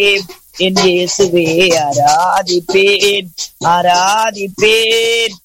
என் இயேசுவே ஆராதிப்பேன் ஆராதிப்பேன்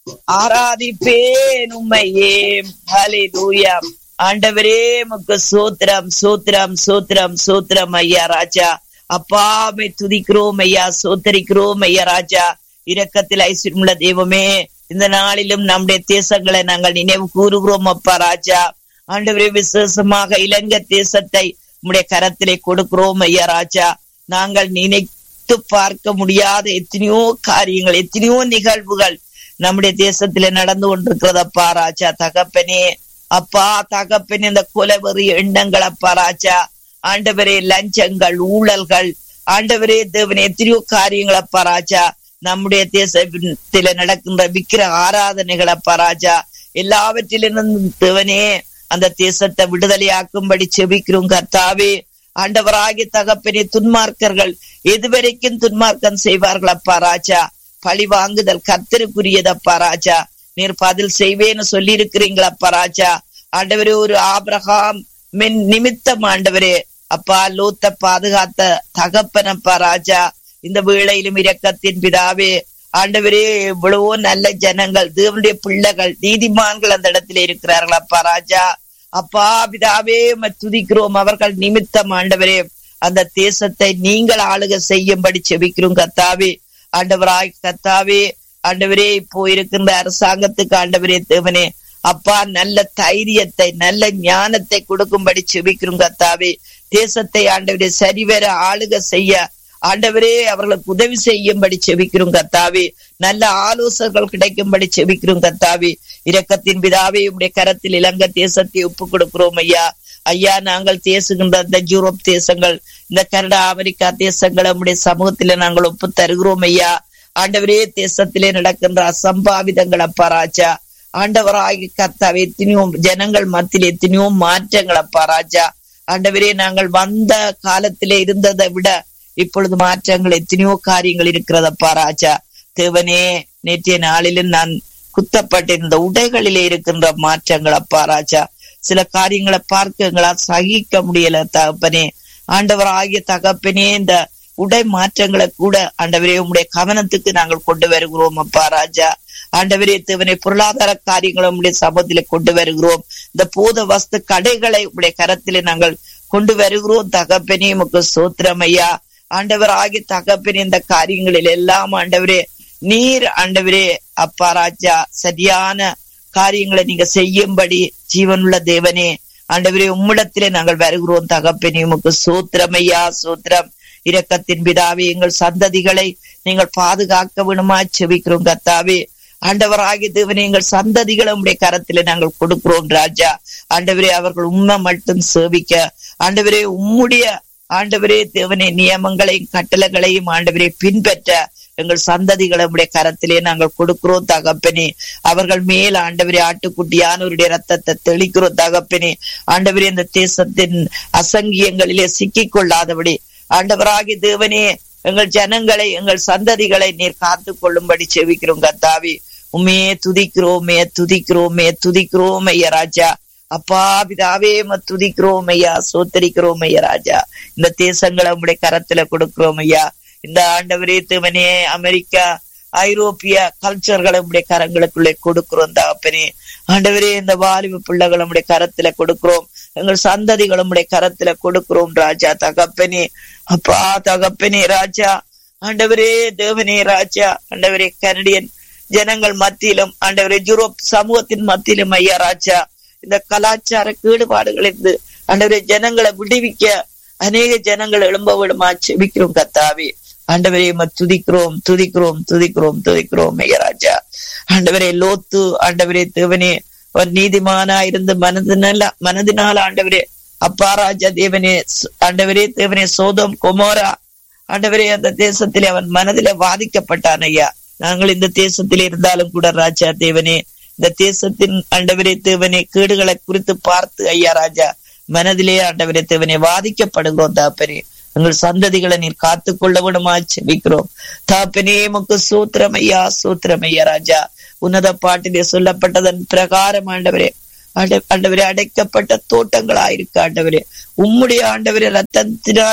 ஆராதிப்பேன் உம்மையே ஹalleluya ஆண்டவரே உமக்கு சோத்திரம் சோத்திரம் சோத்திரம் சோத்திரம் ஐயா ராஜா அப்பாமை துதிக்கிறோம் ஐயா சோத்தரிக்கிறோம் ஐயா ராஜா இரக்கத்தில் ஐஸ்வர்யமுள்ள தெய்வமே இந்த நாளிலும் நம்முடைய தேசங்களை நாங்கள் நினைவு கூறுகிறோம் அப்பா ராஜா ஆண்டவரே விசேஷமாக இலங்கை தேசத்தை உம்முடைய கரத்திலே கொடுக்கிறோம் ஐயா ராஜா நாங்கள் நினைத்து பார்க்க முடியாத எத்தனையோ காரியங்கள் எத்தனையோ நிகழ்வுகள் நம்முடைய தேசத்திலே நடந்து கொண்டிருக்கிறதப்பா ராஜா தகப்பனே அப்பா தகப்பனே இந்த கொலவெறி எண்ணங்கள் அப்பா ராஜா ஆண்டவரே லஞ்சங்கள் ஊழல்கள் ஆண்டவரே தேவன் எத்தனையோ காரியங்கள் அப்பா ராஜா நம்முடைய தேசத்தில நடக்கின்ற விக்கிர ஆராதனைகள் அப்பா ராஜா எல்லாவற்றிலிருந்தும் தேவனே அந்த தேசத்தை விடுதலையாக்கும்படி செபிக்கிறோம் கர்த்தாவே ஆண்டவராகிய தகப்பனே துன்மார்க்கர்கள் எதுவரைக்கும் துன்மார்க்கம் செய்வார்கள் அப்பா ராஜா பழி வாங்குதல் கர்த்தருக்குரியதப்பா ராஜா நீர் பதில் செய்வேன்னு சொல்லி இருக்கிறீங்களப்பா ராஜா ஆண்டவரே ஒரு ஆபிரகாம் மின் நிமித்தம் ஆண்டவரே அப்பா லூத்த பாதுகாத்த தகப்பனப்பா ராஜா இந்த வேளையிலும் இரக்கத்தின் பிதாவே ஆண்டவரே எவ்வளவோ நல்ல ஜனங்கள் தேவனுடைய பிள்ளைகள் நீதிமான்கள் அந்த இடத்துல இருக்கிறார்கள் அப்பா ராஜா அப்பா பிதாவே உம்மை துதிக்கிறோம் அவர்கள் நிமித்தம் ஆண்டவரே அந்த தேசத்தை நீங்கள் ஆளுக செய்யும்படி செபிக்கிறோம் கத்தாவே ஆண்டவராய் கத்தாவே ஆண்டவரே இப்போ இருக்கின்ற அரசாங்கத்துக்கு ஆண்டவரே தேவனே அப்பா நல்ல தைரியத்தை நல்ல ஞானத்தை கொடுக்கும்படி செபிக்கிறோம் கத்தாவே தேசத்தை ஆண்டவரே சரிவர ஆளுக செய்ய ஆண்டவரே அவர்களுக்கு உதவி செய்யும்படி செபிக்கிறோம் கத்தாவே நல்ல ஆலோசகர்கள் கிடைக்கும்படி செபிக்கிறோம் கத்தாவே இரக்கத்தின் பிதாவே உடைய கரத்தில் இலங்கை தேசத்தை ஒப்பு கொடுக்கிறோம் ஐயா ஐயா நாங்கள் தேசுகின்ற இந்த யூரோப் தேசங்கள் இந்த கனடா அமெரிக்கா தேசங்களை உடைய சமூகத்தில நாங்கள் ஒப்பு தருகிறோம் ஐயா ஆண்டவரே தேசத்திலே நடக்கின்ற அசம்பாவிதங்கள் அப்பா ராஜா ஆண்டவராகி கர்த்தாவே எத்தனையோ ஜனங்கள் மத்தியில் எத்தனையோ மாற்றங்கள் அப்பா ராஜா ஆண்டவரே நாங்கள் வந்த காலத்திலே இருந்ததை விட இப்பொழுது மாற்றங்கள் எத்தனையோ காரியங்கள் இருக்கிறதப்பா ராஜா தேவனே நேற்றைய நாளிலும் நான் குத்தப்பட்டிருந்த உடைகளிலே இருக்கின்ற மாற்றங்கள் அப்பா ராஜா சில காரியங்களை பார்க்க எங்களால் சகிக்க முடியல தகப்பனே ஆண்டவர் ஆகிய தகப்பனே இந்த உடை மாற்றங்களை கூட ஆண்டவரே உங்களுடைய கவனத்துக்கு நாங்கள் கொண்டு வருகிறோம் அப்பா ராஜா ஆண்டவரே தேவனை பொருளாதார காரியங்களை உங்களுடைய சமூகத்திலே கொண்டு வருகிறோம் இந்த போத வஸ்து கடைகளை உங்களுடைய கரத்திலே நாங்கள் கொண்டு வருகிறோம் தகப்பனே உமக்கு சோத்திரம் ஐயா ஆண்டவர் ஆகிய தகப்பனே இந்த காரியங்களில் எல்லாம் ஆண்டவரே நீர் ஆண்டவரே அப்பா ராஜா சரியான காரியங்களை நீங்க செய்யும்படி ஜீவனுள்ள தேவனே ஆண்டவரே உம்மிடத்திலே நாங்கள் வருகிறோம் தகப்பனே உமக்கு சோத்திரமையா சோத்திரம் இரக்கத்தின் பிதாவே எங்கள் சந்ததிகளை நீங்கள் பாதுகாக்க வேணுமா செபிக்கிறோம் கத்தாவே ஆண்டவராகிய தேவனே எங்கள் சந்ததிகளை உடைய கரத்திலே நாங்கள் கொடுக்கிறோம் ராஜா ஆண்டவரே அவர்கள் உண்மை மட்டும் சேவிக்க ஆண்டவரே உம்முடைய ஆண்டவரே தேவனே நியமங்களையும் கட்டளைகளையும் ஆண்டவரே பின்பற்ற எங்கள் சந்ததிகளை உடைய கரத்திலே நாங்கள் கொடுக்கிறோம் தகப்பனே அவர்கள் மேல் ஆண்டவரே ஆட்டுக்குட்டியானவருடைய ரத்தத்தை தெளிக்கிறோம் தகப்பனே ஆண்டவரே இந்த தேசத்தின் அசங்கியங்களிலே சிக்கிக் கொள்ளாதபடி ஆண்டவராகி தேவனே எங்கள் ஜனங்களை எங்கள் சந்ததிகளை நீர் காத்து கொள்ளும்படி செவிக்கிறோம் கத்தாவி உண்மையே துதிக்கிறோமே துதிக்கிறோமே துதிக்கிறோம் ஐயா ராஜா அப்பா பிதாவே துதிக்கிறோம் ஐயா சோத்தரிக்கிறோம் ஐயா ராஜா இந்த தேசங்களை உங்களுடைய கரத்துல கொடுக்கிறோம் ஐயா இந்த ஆண்டவரே தேவனே அமெரிக்கா ஐரோப்பிய கல்ச்சர்களை உடைய கரங்களுக்குள்ளே கொடுக்கிறோம் தகப்பனே ஆண்டவரே இந்த வாலிப பிள்ளைகளை உடைய கரத்துல கொடுக்கிறோம் எங்கள் சந்ததிகளை உடைய கரத்துல கொடுக்கிறோம் ராஜா தகப்பனே அப்பா தகப்பனே ராஜா ஆண்டவரே தேவனே ராஜா ஆண்டவரே கனடியன் ஜனங்கள் மத்தியிலும் ஆண்டவரே யூரோப் சமூகத்தின் மத்தியிலும் ஐயா ராஜா இந்த கலாச்சார கேடுபாடுகளிலிருந்து ஆண்டவரே ஜனங்களை விடுவிக்க அநேக ஜனங்கள் எழும்ப விடுமா செபிக்கிறோம் கத்தாவே ஆண்டவரே துதிக்கிறோம் துதிக்கிறோம் துதிக்கிறோம் துதிக்கிறோம் ஐயராஜா ஆண்டவரே லோத்து ஆண்டவரே தேவனே ஒரு நீதிமானா இருந்து மனதினால மனதினால் ஆண்டவரே அப்பா ராஜா தேவனே ஆண்டவரே தேவனே சோதம் கொமோரா ஆண்டவரே அந்த தேசத்திலே அவன் மனதிலே வாதிக்கப்பட்டான் ஐயா நாங்கள் இந்த தேசத்தில் இருந்தாலும் கூட ராஜா தேவனே இந்த தேசத்தின் ஆண்டவரே தேவனே கேடுகளை குறித்து பார்த்து ஐயா ராஜா மனதிலே ஆண்டவரே தேவனே வாதிக்கப்படுகிறோம் தாப்பனே எங்கள் சந்ததிகளை நீர் காத்து கொள்ள விடுமா செபிக்கிறோம் தாப்பனே முக்கு சூத்திரம் ஐயா சூத்திரம் ஐயா ராஜா உன்னத பாட்டிலே சொல்லப்பட்டதன் பிரகாரம் ஆண்டவரே ஆண்டவரே அடைக்கப்பட்ட தோட்டங்களா இருக்கு ஆண்டவரே உம்முடைய ஆண்டவரே ரத்தத்தினால்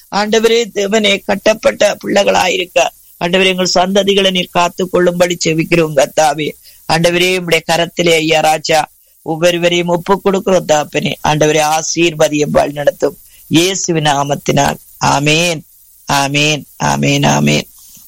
ஆண்டவரே தேவனே கட்டப்பட்ட பிள்ளைகளாயிருக்க ஆண்டவரே எங்கள் சந்ததிகளை நீர் காத்து கொள்ளும்படி செவிக்கிறோம் கத்தாவே ஆண்டவரே உடைய கரத்திலே ஐயா ராஜா ஒவ்வொருவரையும் ஒப்பு கொடுக்கிறோம் தாப்பனே ஆண்டவரே ஆசீர்வதியம் வழி நடத்தும் இயேசுவின் நாமத்தினால் ஆமேன் ஆமேன் ஆமேன் ஆமேன்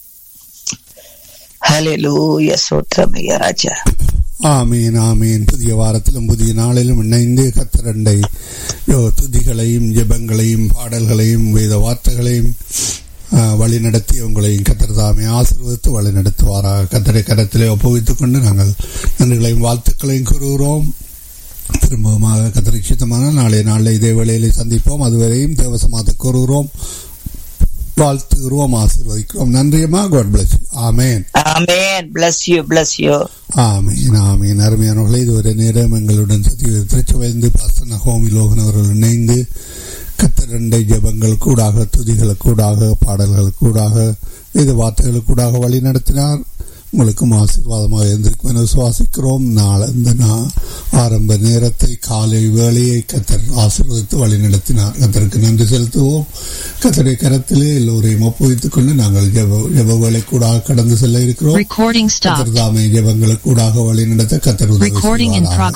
ஹalleluya சோத்திரம் ஐயா ராஜா ஆமீன் ஆமீன் புதிய வாரத்திலும் புதிய நாளிலும் இணைந்து கத்தரண்டை துதிகளையும் ஜெபங்களையும் பாடல்களையும் வேத வார்த்தைகளையும் வழி நடத்தி உங்களையும் கத்தர் தாமே ஆசீர்வதித்து வழி நடத்துவாராக கத்தரை கரத்திலே ஒப்புவித்துக் கொண்டு நாங்கள் நன்றிகளையும் வாழ்த்துக்களையும் கூறுகிறோம் திரும்பமாக கத்தரிச்சித்தமான நாளைய நாளில் இதே வேளையிலே சந்திப்போம் அதுவரையும் தேவசமாக கூறுகிறோம் வாழ்த்துகிறோம் ஆசீர்வதிக்கிறோம் நன்றியம்மா God bless amen amen bless you bless you ஆமீன் ஆமீன் அருமையானவர்களே இதுவரை நேரம் எங்களுடன் சத்திய திருச்சபைந்து பாஸ்டர் நகோமி லோகன் அவர்கள் இணைந்து கத்தரண்டை ஜபங்கள் கூடாக துதிகள் கூடாக பாடல்கள் கூடாக இது வார்த்தைகள் கூடாக வழி நடத்தினார் உங்களுக்கும் ஆசீர்வாதமாக இருந்திருக்கும் என விசுவாசிக்கிறோம் நாள் இந்த ஆரம்ப நேரத்தை காலை வேலையை கத்தர் ஆசீர்வதித்து வழி நடத்தினார் கத்தருக்கு நன்றி செலுத்துவோம் கத்தரை கரத்திலே எல்லோரையும் ஒப்புவித்துக் கொண்டு நாங்கள் ஜப ஜப வேலை கூடாக கடந்து செல்ல இருக்கிறோம் கத்தர் தாமே ஜபங்களை கூடாக வழி நடத்த கத்தர் உதவி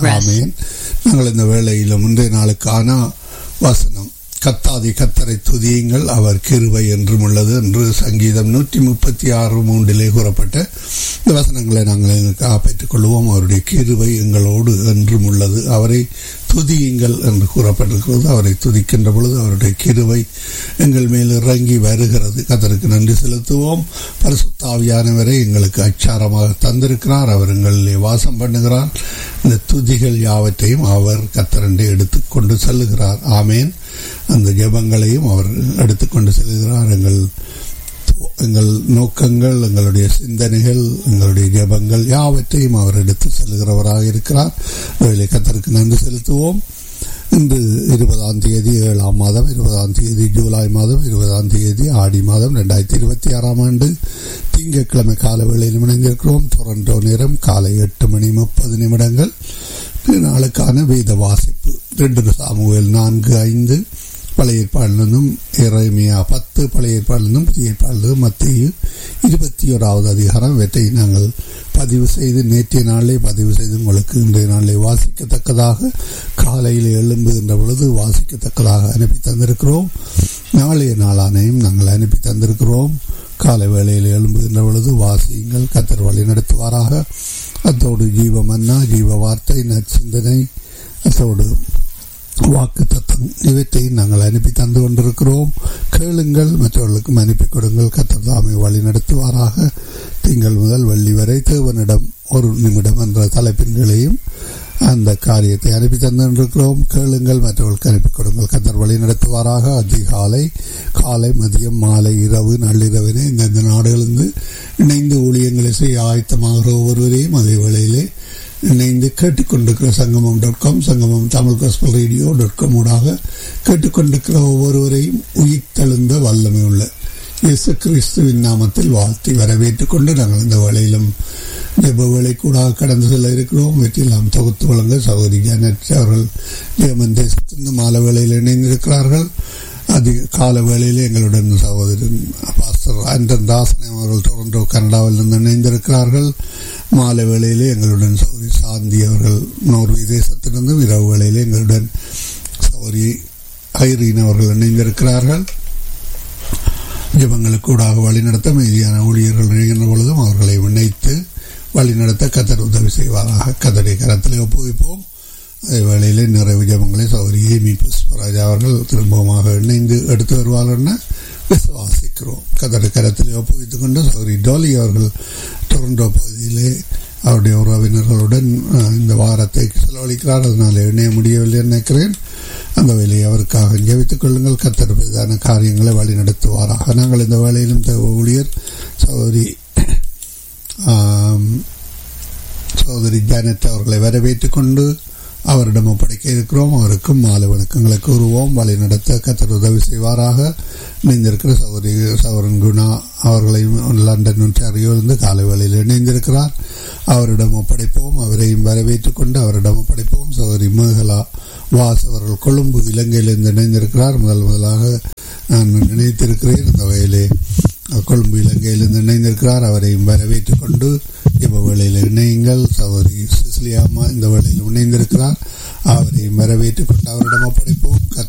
நாங்கள் இந்த வேலையிலும் முந்தைய நாளுக்கான வசனம் கத்தாதி கத்தரை துதியுங்கள் அவர் கிருவை என்றும் உள்ளது என்று சங்கீதம் நூற்றி முப்பத்தி ஆறு மூன்றிலே கூறப்பட்ட இந்த வசனங்களை நாங்கள் காப்பற்றிக் கொள்வோம் அவருடைய கிருவை எங்களோடு என்றும் உள்ளது அவரை துதியுங்கள் என்று கூறப்பட்டிருக்கிறது அவரை துதிக்கின்ற பொழுது அவருடைய கிருவை எங்கள் மேல் இறங்கி வருகிறது கத்தருக்கு நன்றி செலுத்துவோம் பரிசுத்தாவியானவரை எங்களுக்கு அச்சாரமாக தந்திருக்கிறார் அவர் எங்களிலே வாசம் பண்ணுகிறார் இந்த துதிகள் யாவற்றையும் அவர் கத்தரண்டை எடுத்துக்கொண்டு செல்லுகிறார் ஆமேன் அந்த ஜபங்களையும் அவர் எடுத்துக்கொண்டு செல்கிறார் எங்கள் எங்கள் நோக்கங்கள் எங்களுடைய சிந்தனைகள் எங்களுடைய ஜபங்கள் யாவற்றையும் அவர் எடுத்து செல்கிறவராக இருக்கிறார் அதில் கத்தருக்கு நன்றி செலுத்துவோம் இன்று இருபதாம் தேதி ஏழாம் மாதம் இருபதாம் தேதி ஜூலை மாதம் இருபதாம் தேதி ஆடி மாதம் ரெண்டாயிரத்தி இருபத்தி ஆறாம் ஆண்டு திங்கட்கிழமை கால வேளையில் இணைந்திருக்கிறோம் டொரண்டோ நேரம் காலை எட்டு மணி முப்பது நிமிடங்கள் நாளுக்கான வேத வாசிப்பு ரெண்டு சாமுவேல் நான்கு ஐந்து பழைய ஏற்பாடிலிருந்தும் இறைமையா பத்து பழைய ஏற்பாடிலிருந்தும் புதிய ஏற்பாடிலிருந்தும் மத்திய இருபத்தி ஓராவது அதிகாரம் இவற்றை நாங்கள் பதிவு செய்து நேற்றைய நாளிலே பதிவு செய்து உங்களுக்கு இன்றைய நாளிலே வாசிக்கத்தக்கதாக காலையில் எழும்புகின்ற பொழுது வாசிக்கத்தக்கதாக அனுப்பி தந்திருக்கிறோம் நாளைய நாளானையும் நாங்கள் அனுப்பி தந்திருக்கிறோம் காலை வேளையில் எழும்புகின்ற பொழுது வாசியுங்கள் கத்தர் வழி நடத்துவாராக அத்தோடு ஜீவ மன்னா ஜீவ வார்த்தை நற்சிந்தனை அத்தோடு வாக்கு தத்தம் இவற்றை நாங்கள் அனுப்பி தந்து கொண்டிருக்கிறோம் கேளுங்கள் மற்றவர்களுக்கும் அனுப்பி கொடுங்கள் கத்தர் தாமை வழி நடத்துவாராக திங்கள் முதல் வெள்ளி வரை தேவனிடம் ஒரு நிமிடம் என்ற தலைப்பின்களையும் அந்த காரியத்தை அனுப்பி தந்திருக்கிறோம் கேளுங்கள் மற்றவர்களுக்கு அனுப்பி கொடுங்கள் கத்தர் வழி நடத்துவாராக அதிகாலை காலை மதியம் மாலை இரவு நள்ளிரவினை இந்தந்த நாடுகளிலிருந்து இணைந்து ஊழியங்களை செய்ய ஆயத்தமாகிற ஒவ்வொருவரையும் அதே வேளையிலே இணைந்து கேட்டுக்கொண்டிருக்கிற சங்கமம் dot com Sangamam Tamil gospel radio dot com ஊடாக கேட்டுக்கொண்டிருக்கிற ஒவ்வொருவரையும் உயிர்த்தெழுந்த வல்லமை உள்ள இயேசு கிறிஸ்துவின் நாமத்தில் வாழ்த்தி வரவேற்றுக் கொண்டு நாங்கள் இந்த வேளையிலும் ஜெப வேலை கூட கடந்து செல்ல இருக்கிறோம் வெற்றிலாம் தொகுத்து வழங்க சகோதரி ஜானட் அவர்கள் ஜெர்மன் தேசத்திலிருந்து மாலை வேளையில் இணைந்திருக்கிறார்கள் அதிக கால வேளையில் எங்களுடன் சகோதரன் பாஸ்டர் ஆண்டன் தாசன் அவர்கள் டொரண்டோ கனடாவிலிருந்து இணைந்திருக்கிறார்கள் மாலை வேளையிலே எங்களுடன் சௌரி சாந்தி அவர்கள் நோர்வே தேசத்திலிருந்தும் இரவு வேளையிலே எங்களுடன் சௌரி ஐரீன் அவர்கள் இணைந்திருக்கிறார்கள் ஜபங்களுக்கு கூடாக வழிநடத்த மீதியான ஊழியர்கள் இணைகின்ற பொழுதும் அவர்களை இணைத்து வழிநடத்த கத்தர் உதவி செய்வாராக கத்தரை கரத்திலே ஒப்புவிப்போம் அதே வேளையிலே நிறைவு ஜபங்களை சௌரி ஏமி புஷ்பராஜா அவர்கள் திரும்பமாக இணைந்து எடுத்து வருவார்கள் என விசுவாசிக்கிறோம் கதறு கரத்திலே ஒப்புவித்துக் கொண்டு சௌரி டோலி அவர்கள் டொரண்டோ பகுதியிலே அவருடைய உறவினர்களுடன் இந்த வாரத்தை செலவழிக்கிறார் அதனால் இணைய முடியவில்லை நினைக்கிறேன் அந்த வேலையை அவருக்காக ஜெபித்துக் கொள்ளுங்கள் கத்தெடுப்பதான காரியங்களை வழி நடத்துவாராக நாங்கள் இந்த வேலையிலும் ஊழியர் சகோதரி சகோதரி ஜானட் அவர்களை வரவேற்றுக் கொண்டு அவரிடம் ஒப்படைக்க இருக்கிறோம் அவருக்கும் மாலை வணக்கங்களை கூறுவோம் வழி நடத்த கத்தர் உதவி செய்வாராக இணைந்திருக்கிற சகோதரி சௌரன் குணா அவர்களையும் லண்டன் ஒன்றாரியிலிருந்து காலை வேளையில் இணைந்திருக்கிறார் அவரிடம் ஒப்படைப்போம் அவரையும் வரவேற்றுக் கொண்டு அவரிடம் ஒப்படைப்போம் சகோதரி மேகலா வாஸ் அவர்கள் கொழும்பு இலங்கையிலிருந்து இணைந்திருக்கிறார் முதல் முதலாக நான் நினைத்திருக்கிறேன் இந்த வகையிலே கொழும்பு இலங்கையிலிருந்து இணைந்திருக்கிறார் அவரையும் வரவேற்றுக் கொண்டு இப்ப வேளையில் இணையுங்கள் சகோதரி சிசிலியாமா இந்த வேளையில் இணைந்திருக்கிறார் அவரையும் வரவேற்றுக் கொண்டு அவரிடம் ஒப்படைப்போம்